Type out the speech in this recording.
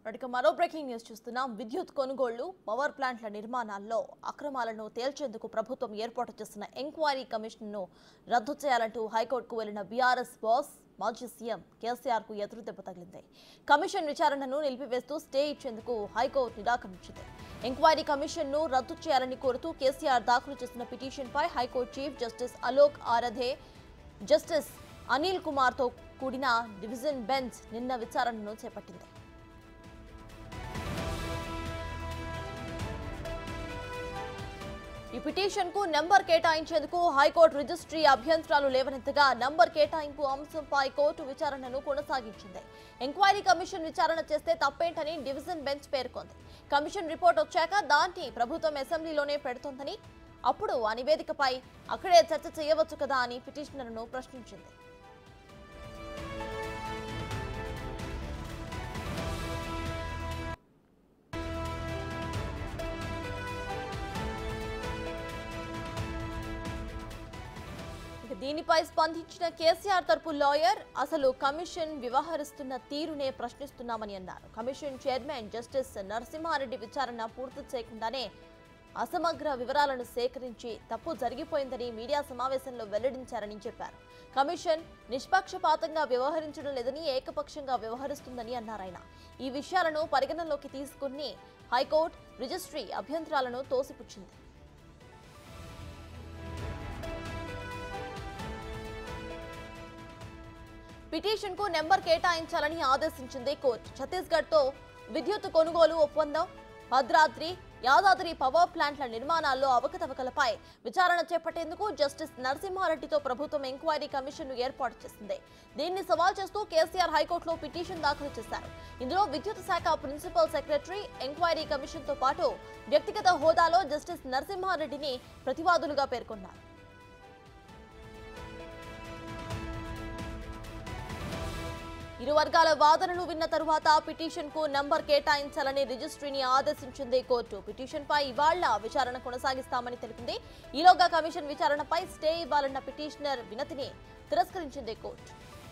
ఇక మరో breaking news చూస్తున్నాం విద్యుత్ కొనుగోళ్లు పవర్ ప్లాంట్ల నిర్మాణాల్లో అక్రమాలను తేల్చేందుకు ప్రభుత్వం ఏర్పాటు చేసిన ఎంక్వైరీ కమిషన్ను రద్దు చేయాలంటూ హైకోర్టుకు వెళ్లిన బీఆర్ఎస్ బాస్ మాజీ సీఎం కేసీఆర్ కు ఎదురుదెబ్బ తగిలింది కమిషన్ విచారణను నిలిపివేస్తూ స్టే ఇచ్చేందుకు హైకోర్టు నిరాకరించింది ఎంక్వైరీ కమిషన్ను రద్దు చేయాలని కోరుతూ కేసీఆర్ దాఖలు చేసిన పిటిషన్పై high court chief justice Alok Aradhe justice Anil కుమార్తో కూడిన డివిజన్ బెంచ్ నిన్న విచారణను చేపట్టింది ఈ పిటిషన్ కు నెంబర్ కేటాయించేందుకు హైకోర్టు రిజిస్ట్రీ అభ్యంతరాలు లేవనెత్తగా నంబర్ కేటాయింపు అంశంపై కోర్టు విచారణను కొనసాగించింది ఎంక్వైరీ కమిషన్ విచారణ చేస్తే తప్పేంటని డివిజన్ బెంచ్ పేర్కొంది కమిషన్ రిపోర్ట్ వచ్చాక దాన్ని ప్రభుత్వం అసెంబ్లీలోనే పెడుతోందని అప్పుడు ఆ నివేదికపై అక్కడే చర్చ చేయవచ్చు కదా అని పిటిషనర్ను ప్రశ్నించింది ఇక దీనిపై స్పందించిన కేసీఆర్ తరపు లాయర్ అసలు కమిషన్ వ్యవహరిస్తున్న తీరునే ప్రశ్నిస్తున్నామని అన్నారు కమిషన్ చైర్మన్ జస్టిస్ నరసింహారెడ్డి విచారణ పూర్తి చేయకుండానే అసమగ్ర వివరాలను సేకరించి తప్పు జరిగిపోయిందని మీడియా సమావేశంలో వెల్లడించారని చెప్పారు కమిషన్ నిష్పక్షపాతంగా వ్యవహరించడం లేదని ఏకపక్షంగా వ్యవహరిస్తుందని అన్నారు ఆయన ఈ విషయాలను పరిగణనలోకి తీసుకుని హైకోర్టు రిజిస్ట్రీ అభ్యంతరాలను తోసిపుచ్చింది పిటిషన్ కు నెంబర్ కేటాయించాలని ఆదేశించింది కోర్టు ఛత్తీస్గఢ్ తో విద్యుత్ కొనుగోలు ఒప్పందం భద్రాద్రి యాదాద్రి పవర్ ప్లాంట్ల నిర్మాణాల్లో అవకతవకలపై విచారణ చేపట్టేందుకు జస్టిస్ నరసింహారెడ్డితో ప్రభుత్వం ఎంక్వైరీ కమిషన్ను ఏర్పాటు చేసింది దీన్ని సవాల్ చేస్తూ కేసీఆర్ హైకోర్టులో పిటిషన్ దాఖలు చేశారు ఇందులో విద్యుత్ శాఖ ప్రిన్సిపల్ సెక్రటరీ ఎంక్వైరీ కమిషన్తో పాటు వ్యక్తిగత హోదాలో జస్టిస్ నరసింహారెడ్డిని ప్రతివాదులుగా పేర్కొన్నారు ఇరు వర్గాల వాదనలు విన్న తరువాత పిటిషన్ కు నంబర్ కేటాయించాలని రిజిస్ట్రీని ఆదేశించింది కోర్టు పిటిషన్ పై ఇవాళ్ల విచారణ కొనసాగిస్తామని తెలిపింది ఈలోగా కమిషన్ విచారణపై స్టే ఇవ్వాలన్న పిటిషనర్ వినతిని తిరస్కరించింది కోర్టు